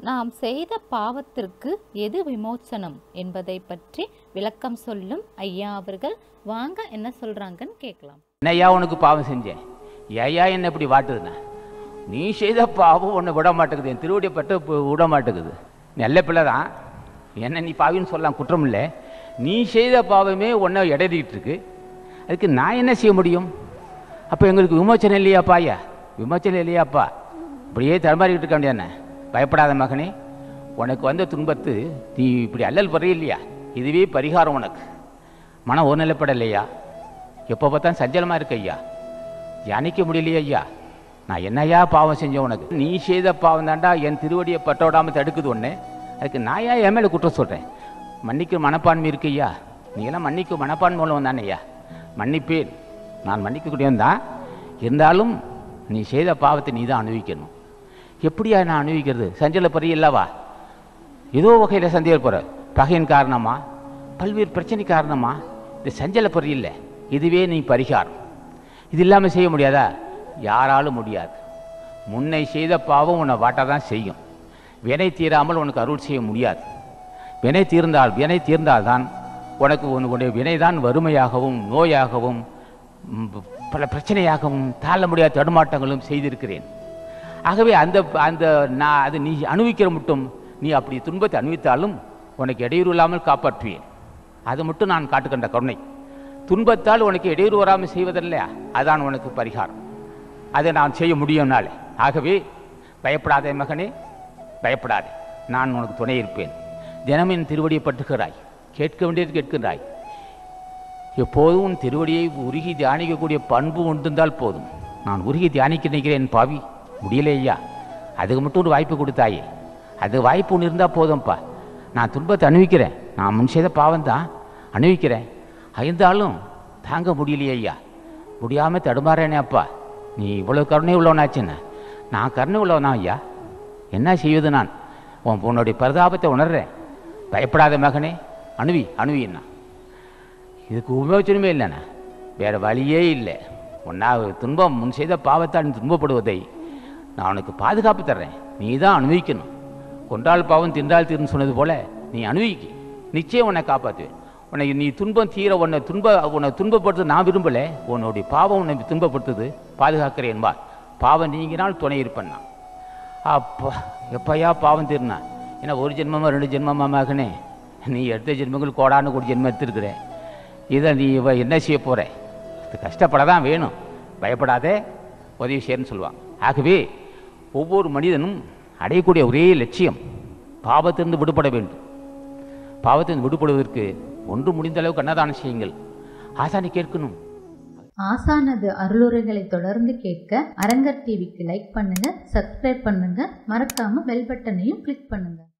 நாம் செய்த பாவத்திற்கு எது விமோச்சனம் என்பதை பற்றி விளக்கம் சொல்லும் ஐயா அவர்கள் வாங்க என்ன சொல்றாங்கன்னு கேட்கலாம் என்னையா உனக்கு பாவம் செஞ்சேன் ஏயா என்ன இப்படி வாட்டுதுண்ணா நீ செய்த பாவம் உன்னை விட மாட்டேங்குது என் திருவடியை பட்டு இப்ப விட மாட்டேங்குது நல்ல பிள்ளை தான் என்ன நீ பாவின்னு சொல்லலாம் குற்றம் இல்லை நீ செய்த பாவமே உன்னை இடையிட்டு இருக்கு அதுக்கு நான் என்ன செய்ய முடியும் அப்போ எங்களுக்கு விமோச்சனம் இல்லையாப்பா ஐயா விமோச்சனம் இல்லையாப்பா இப்படியே தடுமாறிக்கிட்டு இருக்க வேண்டியதானே பயப்படாத மகனே உனக்கு வந்த துன்பத்து நீ இப்படி அல்லல் படுற இல்லையா இதுவே பரிகாரம் உனக்கு மனம் ஒருநிலைப்படலையா எப்போ பார்த்தாலும் சஞ்சலமாக இருக்கு ஐயா தியானிக்க முடியலையே ஐயா நான் என்னையா பாவம் செஞ்சேன் உனக்கு நீ செய்த பாவம் தாண்டா என் திருவடியை பட்டோடாமல் தடுக்குது ஒன்று அதுக்கு நான் ஏன் என் மேலே குற்றம் சொல்கிறேன் மன்னிக்கும் மனப்பான்மை இருக்கு ஐயா நீ எல்லாம் மன்னிக்கும் மனப்பான்மை உள்ளவன் தானே ஐயா மன்னிப்பேன் நான் மன்னிக்கக்கூடியவன் தான் இருந்தாலும் நீ செய்த பாவத்தை நீ தான் அனுபவிக்கணும் எப்படியா நான் அனுபவிக்கிறது சஞ்சல பறி இல்லவா ஏதோ வகையில் சந்தேக போகிற பகையின் காரணமா பல்வேறு பிரச்சனை காரணமா இந்த சஞ்சல பொறி இல்லை இதுவே நீ பரிகாரம் இது இல்லாமல் செய்ய முடியாதா யாராலும் முடியாது முன்னை செய்த பாவம் உன்னை வாட்ட தான் செய்யும் வினை தீராமல் உனக்கு அருள் செய்ய முடியாது வினை தீர்ந்தால் வினை தீர்ந்தால்தான் உனக்கு உன்னுடைய வினைதான் வறுமையாகவும் நோயாகவும் ம், பல பிரச்சனையாகவும் தாழ முடியாத தடுமாட்டங்களும் செய்திருக்கிறேன் ஆகவே அந்த அந்த நான் அது நீ அனுபவிக்கிற மட்டும் நீ அப்படி துன்பத்தை அனுபவித்தாலும் உனக்கு இடையூறு இல்லாமல் காப்பாற்றுவேன் அது மட்டும் நான் காட்டுகின்ற கருணை துன்பத்தால் உனக்கு இடையூறு வராமல் செய்வதில்லையா அதான் உனக்கு பரிகாரம் அதை நான் செய்ய முடியும்னாலே ஆகவே பயப்படாதே மகனே பயப்படாதே நான் உனக்கு துணை இருப்பேன் தினமும் என் திருவடியை பற்றுகிறாய் கேட்க வேண்டியது கேட்கின்றாய் எப்போதும் உன் திருவடியை உருகி தியானிக்கக்கூடிய பண்பு உண்டிருந்தால் போதும் நான் உருகி தியானிக்க நினைக்கிறேன் பாவி முடியல ஐயா அதுக்கு மட்டும் ஒரு வாய்ப்பு கொடுத்தாயே அது வாய்ப்பு ஒன்று இருந்தால் போதும்ப்பா நான் துன்பத்தை அனுபவிக்கிறேன் நான் முன் செய்த பாவம் தான் அனுபவிக்கிறேன் இருந்தாலும் தாங்க முடியலையே ஐயா முடியாமல் தடுமாறேனே அப்பா நீ இவ்வளோ கருணை உள்ளவனாச்சுன்னு நான் கருணை உள்ளவனா ஐயா என்ன செய்வது நான் உன் உன்னுடைய பரிதாபத்தை உணர்றேன் பயப்படாத மகனே அணுவி அணுவின்னா இதுக்கு உபயோகமே இல்லைண்ணா வேறு வழியே இல்லை உன்னா துன்பம் முன் செய்த பாவத்தால் நீ துன்பப்படுவதை நான் உனக்கு பாதுகாப்பு தர்றேன் நீ தான் அனுபவிக்கணும் கொண்டால் பாவம் தின்றால் தீர்னு சொன்னது போல நீ அனுபவிக்க நிச்சயம் உன்னை காப்பாற்றுவேன் உனக்கு நீ துன்பம் தீர உன்னை துன்ப உன்னை துன்பப்படுத்த நான் விரும்பலை உன்னுடைய பாவம் உன்னை துன்பப்படுத்துது பாதுகாக்கிறேன் வா பாவம் நீங்கினால் துணை இருப்பேன் நான் அப்பா எப்பயா பாவம் தீர்னா ஏன்னா ஒரு ஜென்மமா ரெண்டு ஜென்மமா மகனே நீ எடுத்த ஜென்மங்கள் கோடானு கோடி ஜென்மம் எடுத்திருக்கிற இதை நீ இவ என்ன செய்ய போற இது கஷ்டப்பட தான் வேணும் பயப்படாதே உதவி செய்யன்னு சொல்லுவாங்க ஆகவே ஒவ்வொரு மனிதனும் அடையக்கூடிய ஒரே லட்சியம் பாவத்திலிருந்து விடுபட வேண்டும் பாவத்திலிருந்து விடுபடுவதற்கு ஒன்று முடிந்த அளவுக்கு அன்னதானம் செய்யுங்கள் ஆசானி கேட்கணும் ஆசானது அருளுரைகளை தொடர்ந்து கேட்க அரங்கர் டிவிக்கு லைக் பண்ணுங்க சப்ஸ்கிரைப் பண்ணுங்க மறக்காம பெல் பட்டனையும் கிளிக் பண்ணுங்க